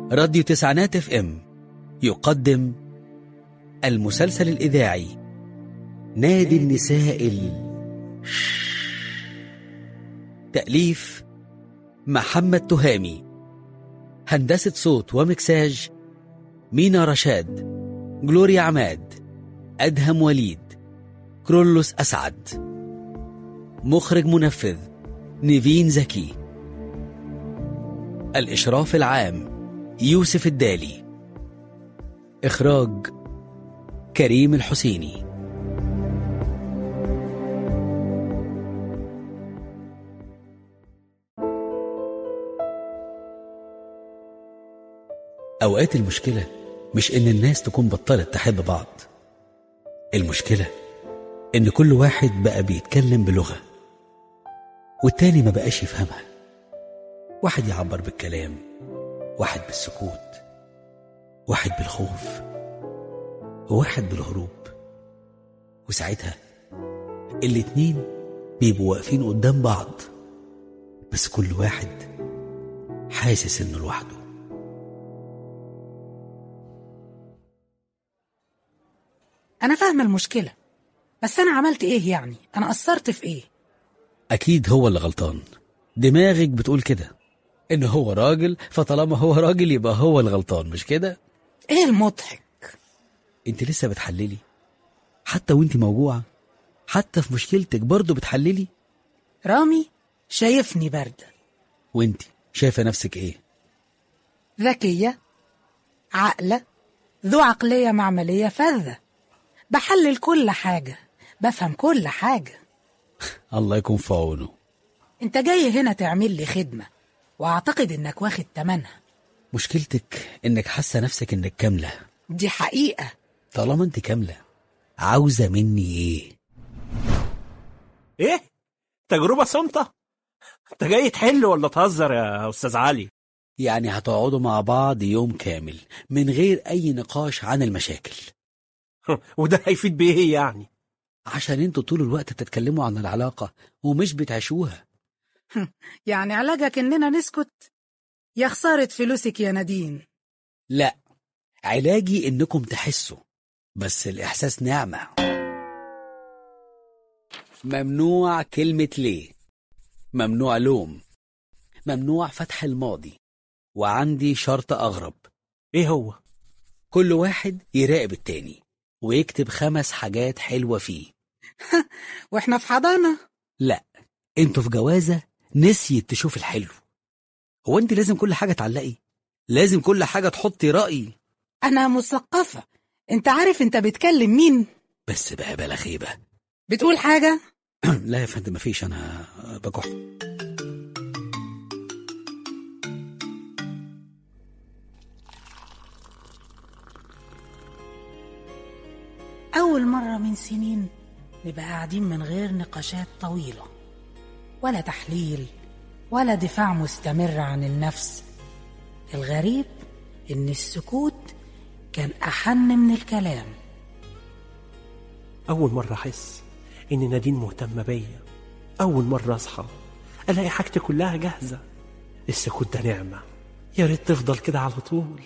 راديو تسعينات اف ام يقدم المسلسل الإذاعي نادي النساء ال... تأليف محمد تهامي هندسة صوت ومكساج مينا رشاد جلوريا عماد أدهم وليد كرولوس أسعد مخرج منفذ نيفين زكي الإشراف العام يوسف الدالي إخراج كريم الحسيني أوقات المشكلة مش إن الناس تكون بطلت تحب بعض المشكلة إن كل واحد بقى بيتكلم بلغة والتاني ما بقاش يفهمها واحد يعبر بالكلام واحد بالسكوت واحد بالخوف وواحد بالهروب وساعتها الاتنين بيبقوا واقفين قدام بعض بس كل واحد حاسس انه لوحده أنا فاهمة المشكلة بس أنا عملت إيه يعني؟ أنا قصرت في إيه؟ اكيد هو اللي غلطان دماغك بتقول كده ان هو راجل فطالما هو راجل يبقى هو الغلطان مش كده إيه المضحك؟ انت لسه بتحللي حتى وانت موجوعة حتى في مشكلتك برضه بتحللي رامي شايفني باردة وانت شايفة نفسك ايه ذكية عاقلة ذو عقلية معملية فذة بحلل كل حاجة بفهم كل حاجة الله يكون في عونه انت جاي هنا تعمل لي خدمة واعتقد انك واخد تمنها مشكلتك انك حاسة نفسك انك كاملة دي حقيقة طالما انت كاملة عاوزة مني ايه ايه تجربة صامتة انت جاي تحل ولا تهزر يا استاذ علي يعني هتقعدوا مع بعض يوم كامل من غير اي نقاش عن المشاكل وده هيفيد بايه يعني عشان انتوا طول الوقت بتتكلموا عن العلاقة ومش بتعيشوها يعني علاجك اننا نسكت يا خسارة فلوسك يا نادين لا علاجي انكم تحسوا بس الاحساس نعمة ممنوع كلمة ليه ممنوع لوم ممنوع فتح الماضي وعندي شرط اغرب ايه هو كل واحد يراقب التاني ويكتب خمس حاجات حلوة فيه واحنا في حضانة لا انتوا في جوازة نسيت تشوف الحلو هو انت لازم كل حاجة تعلقي لازم كل حاجة تحطي رأي انا مثقفة انت عارف انت بتكلم مين بس بقى بلا خيبة بتقول حاجة لا يا فندم مفيش انا بكح أول مرة من سنين نبقى قاعدين من غير نقاشات طويلة ولا تحليل ولا دفاع مستمر عن النفس الغريب إن السكوت كان أحن من الكلام اول مرة احس ان نادين مهتمة بيا اول مرة اصحى الاقي حاجتي كلها جاهزة السكوت ده نعمة يا ريت تفضل كده على طول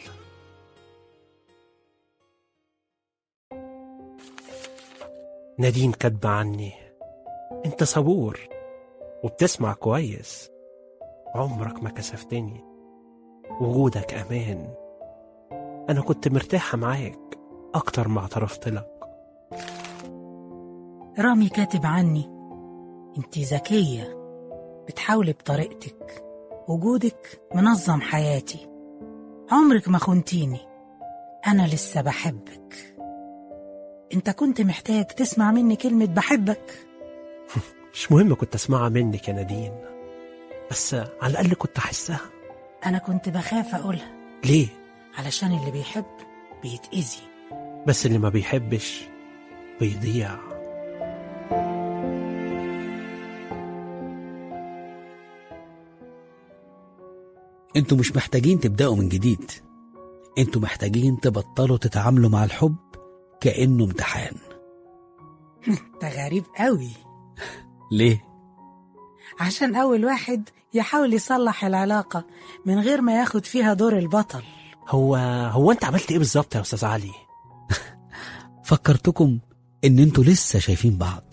نادين كاتبة عني انت صبور وبتسمع كويس عمرك ما كسفتني وجودك امان انا كنت مرتاحة معاك اكتر ما اعترفت لك رامي كاتب عني انت ذكية بتحاولي بطريقتك وجودك منظم حياتي عمرك ما خنتيني أنا لسه بحبك انت كنت محتاج تسمع مني كلمة بحبك مش مهم كنت اسمعها منك يا نادين بس على الاقل كنت احسها أنا كنت بخاف أقولها ليه علشان اللي بيحب بيتأذي بس اللي ما بيحبش بيضيع انتوا مش محتاجين تبدأوا من جديد انتوا محتاجين تبطلوا تتعاملوا مع الحب كأنه امتحان انت غريب قوي ليه؟ عشان أول واحد يحاول يصلح العلاقة من غير ما ياخد فيها دور البطل هو هو انت عملت ايه بالظبط يا استاذ علي فكرتكم ان انتوا لسه شايفين بعض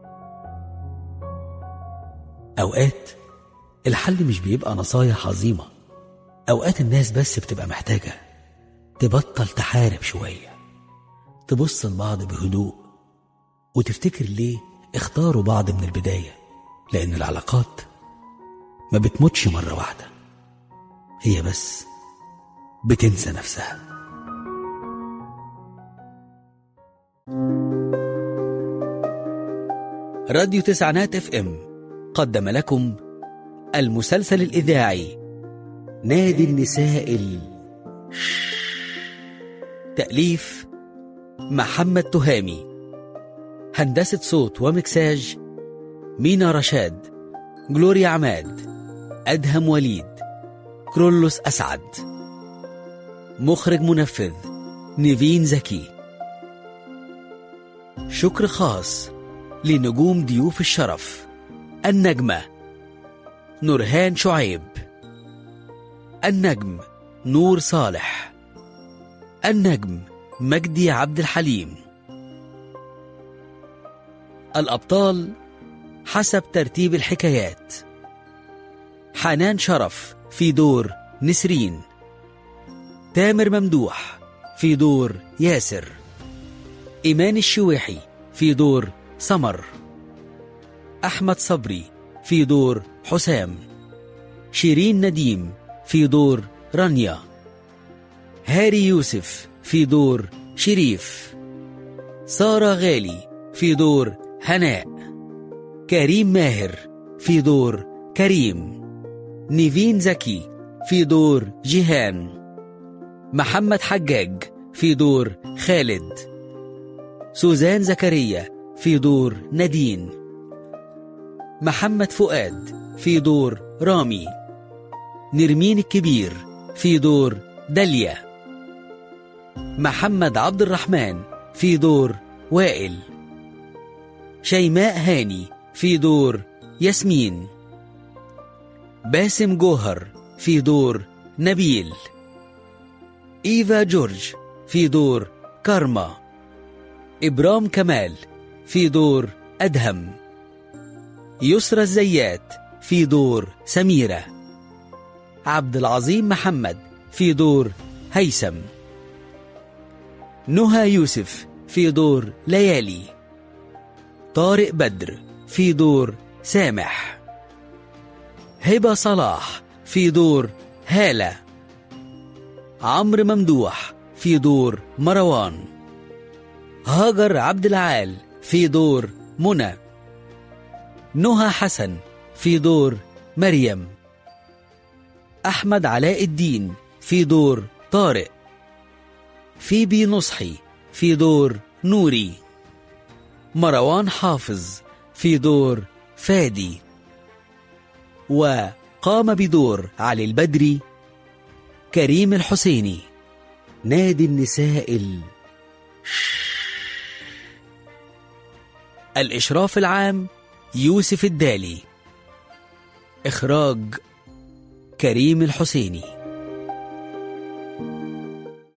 اوقات الحل مش بيبقى نصايح عظيمة اوقات الناس بس بتبقى محتاجة تبطل تحارب شوية تبص لبعض بهدوء وتفتكر ليه اختاروا بعض من البداية لأن العلاقات ما بتموتش مرة واحدة هي بس بتنسى نفسها راديو تسعينات اف ام قدم لكم المسلسل الإذاعي نادي النساء ال... تأليف محمد تهامي هندسة صوت ومكساج مينا رشاد جلوريا عماد أدهم وليد كرولوس أسعد مخرج منفذ نيفين زكي شكر خاص لنجوم ضيوف الشرف النجمة نورهان شعيب النجم نور صالح النجم مجدي عبد الحليم الأبطال حسب ترتيب الحكايات حنان شرف في دور نسرين تامر ممدوح في دور ياسر إيمان الشويحي في دور سمر أحمد صبري في دور حسام شيرين نديم في دور رانيا هاري يوسف في دور شريف سارة غالي في دور هناء كريم ماهر في دور كريم نيفين زكي في دور جيهان محمد حجاج في دور خالد سوزان زكريا في دور نادين محمد فؤاد في دور رامي نرمين الكبير في دور داليا محمد عبد الرحمن في دور وائل شيماء هاني في دور ياسمين باسم جوهر في دور نبيل إيفا جورج في دور كارما إبرام كمال في دور أدهم يسرى الزيات في دور سميرة عبد العظيم محمد في دور هيثم نهى يوسف في دور ليالي طارق بدر في دور سامح هبة صلاح في دور هالة عمرو ممدوح في دور مروان هاجر عبد العال في دور منى نهى حسن في دور مريم أحمد علاء الدين في دور طارق فيبي نصحي في دور نوري مروان حافظ في دور فادي وقام بدور علي البدري كريم الحسيني نادي النساء ال... الإشراف العام يوسف الدالي إخراج كريم الحسيني